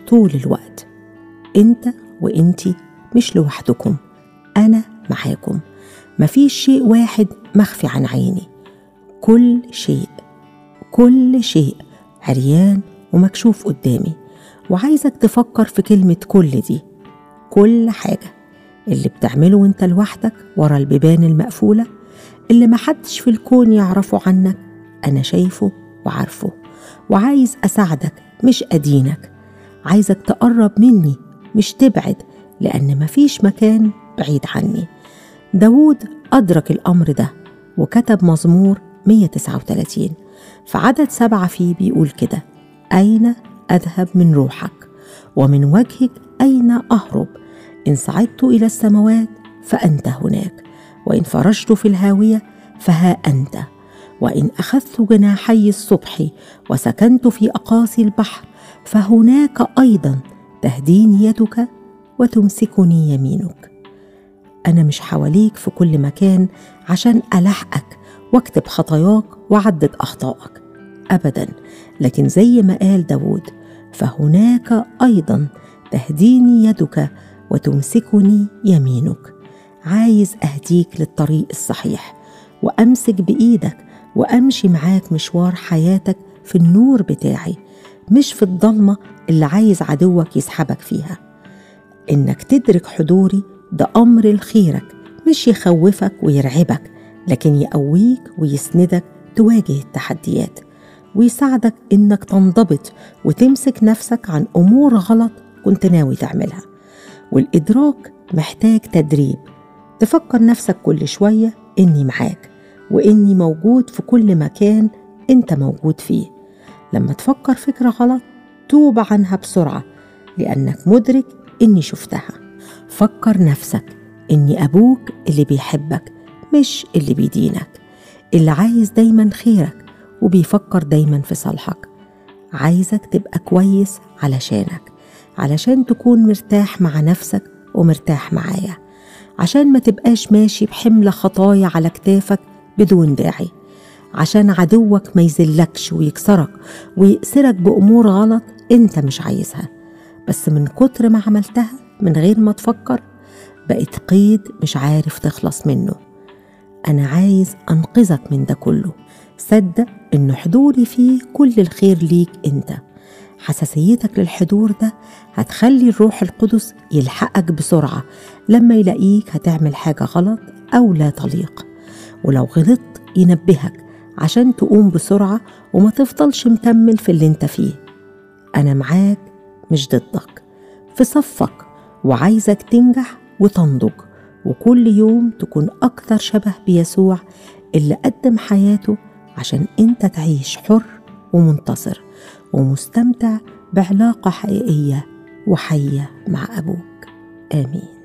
طول الوقت انت وانتي مش لوحدكم انا معاكم مفيش شيء واحد مخفي عن عيني كل شيء كل شيء عريان ومكشوف قدامي وعايزك تفكر في كلمة كل دي كل حاجة اللي بتعمله وانت لوحدك ورا البيبان المقفولة اللي محدش في الكون يعرفه عنك أنا شايفه وعارفه وعايز أساعدك مش أدينك عايزك تقرب مني مش تبعد لأن مفيش مكان بعيد عني داود أدرك الأمر ده وكتب مزمور 139 في عدد سبعة فيه بيقول كده أين أذهب من روحك ومن وجهك أين أهرب إن صعدت إلى السماوات فأنت هناك وإن فرجت في الهاوية فها أنت وإن أخذت جناحي الصبح وسكنت في أقاصي البحر فهناك أيضا تهديني يدك وتمسكني يمينك أنا مش حواليك في كل مكان عشان ألحقك واكتب خطاياك وعدد أخطائك أبدا لكن زي ما قال داود فهناك أيضا تهديني يدك وتمسكني يمينك عايز أهديك للطريق الصحيح وأمسك بإيدك وأمشي معاك مشوار حياتك في النور بتاعي مش في الضلمة اللي عايز عدوك يسحبك فيها إنك تدرك حضوري ده أمر لخيرك مش يخوفك ويرعبك لكن يقويك ويسندك تواجه التحديات ويساعدك إنك تنضبط وتمسك نفسك عن أمور غلط كنت ناوي تعملها والإدراك محتاج تدريب تفكر نفسك كل شوية إني معاك وإني موجود في كل مكان أنت موجود فيه لما تفكر فكرة غلط توب عنها بسرعة لأنك مدرك إني شفتها فكر نفسك إني أبوك اللي بيحبك مش اللي بيدينك اللي عايز دايما خيرك وبيفكر دايما في صالحك عايزك تبقى كويس علشانك علشان تكون مرتاح مع نفسك ومرتاح معايا عشان ما تبقاش ماشي بحمل خطايا على كتافك بدون داعي عشان عدوك ما يذلكش ويكسرك ويأسرك بأمور غلط انت مش عايزها بس من كتر ما عملتها من غير ما تفكر بقت قيد مش عارف تخلص منه أنا عايز أنقذك من ده كله صدق إن حضوري فيه كل الخير ليك أنت حساسيتك للحضور ده هتخلي الروح القدس يلحقك بسرعة لما يلاقيك هتعمل حاجة غلط أو لا تليق ولو غلطت ينبهك عشان تقوم بسرعة وما تفضلش مكمل في اللي انت فيه أنا معاك مش ضدك في صفك وعايزك تنجح وتنضج وكل يوم تكون أكثر شبه بيسوع اللي قدم حياته عشان أنت تعيش حر ومنتصر ومستمتع بعلاقة حقيقية وحية مع أبوك آمين